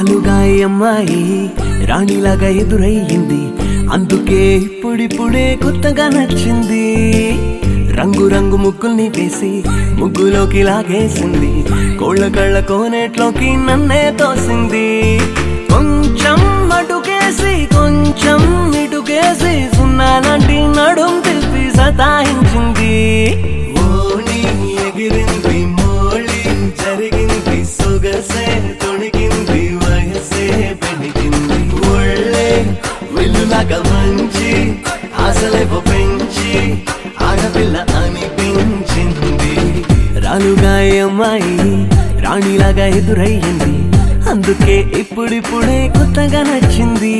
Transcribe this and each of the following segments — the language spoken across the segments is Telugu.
రాలుగా ఈ అమ్మాయి రాణిలాగా ఎదురయ్యింది అందుకే ఇప్పుడిప్పుడే కొత్తగా నచ్చింది రంగు రంగు ముగ్గుల్ని వేసి ముగ్గులోకి లాగేసింది కోళ్ళ కళ్ళ కోనేట్లోకి నన్నే తోసింది కొంచెం అటుకేసి కొంచెం ఇటుకేసి సున్నాలాంటి నడుం తిప్పి సతాయించింది ఓణి ఎగిరింది మోళి జరిగింది సొగసే తొణిగింది వయసే పెరిగింది ఒళ్ళే వెల్లులాగా మంచి ఆశలేవో పెంచి ఆడపిల్ల అనిపించింది రాలుగా ఈ అమ్మాయి రాణిలాగా ఎదురయ్యింది అందుకే ఇప్పుడిప్పుడే కొత్తగా నచ్చింది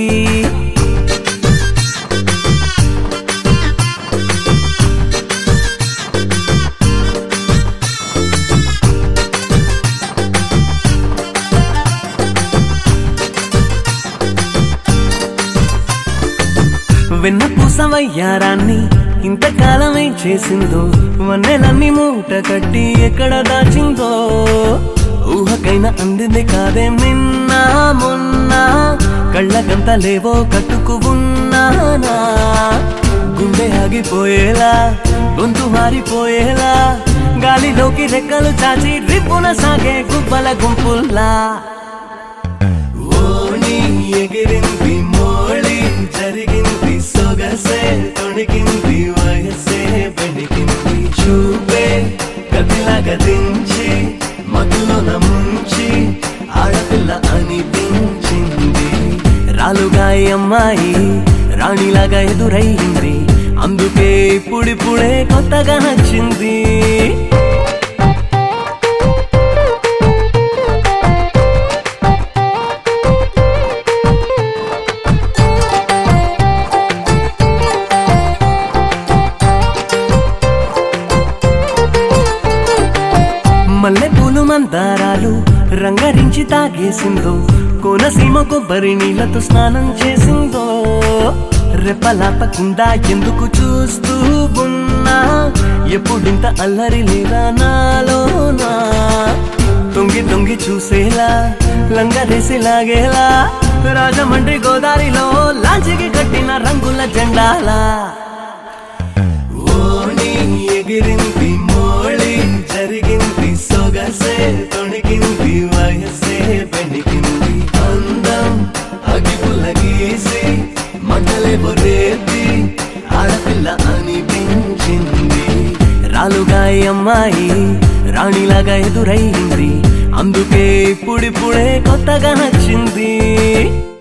వెన్న పూసవయ్యారాన్ని ఇంతకాలమే చేసిందో వన్నెలన్నీ మూట కట్టి ఎక్కడ దాచిందో ఊహకైనా అందింది కాదే నిన్న మొన్న కళ్ళకంత లేవో కట్టుకు ఉన్నానా గుండె ఆగిపోయేలా గొంతు మారిపోయేలా గాలిలోకి రెక్కలు చాచి రిప్పున సాగే గుబ్బల గుంపుల్లా ఓణి ఎగిరింది మోళి జరిగింది సొగసే తొణిగింది వయసే బెణికింది చూపే గదిలాగా దించి మధులోన ముంచి ఆడపిల్ల అనిపించింది రాలుగా ఈ అమ్మాయి రాణిలాగా ఎదురయ్యింది అందుకే ఇప్పుడిప్పుడే కొత్తగా నచ్చింది మల్లె పూలు మందారాలు రంగరించి తాగేసిందో కోనసీమ కొబ్బరి నీళ్లతో స్నానం చేసిందో రెప్పలాపకుండా ఎందుకు చూస్తూ ఉన్నా ఎప్పుడింత అల్లరి లేదా నాలోనా తొంగి తొంగి చూసేలా లంగరేసి లాగేలా రాజమండ్రి గోదావరిలో లాంచికి కట్టిన రంగుల జెండాలా ఓణి ఎగిరింది మోళి జరిగింది సొగసే తొణిగింది వయసే బెణికింది అందం అగిపుల గీసి మంటలే రేపి ఆడపిల్ల అనిపించింది రాలుగా ఈ అమ్మాయి రాణిలాగా ఎదురయ్యింది అందుకే ఇప్పుడిప్పుడే కొత్తగా నచ్చింది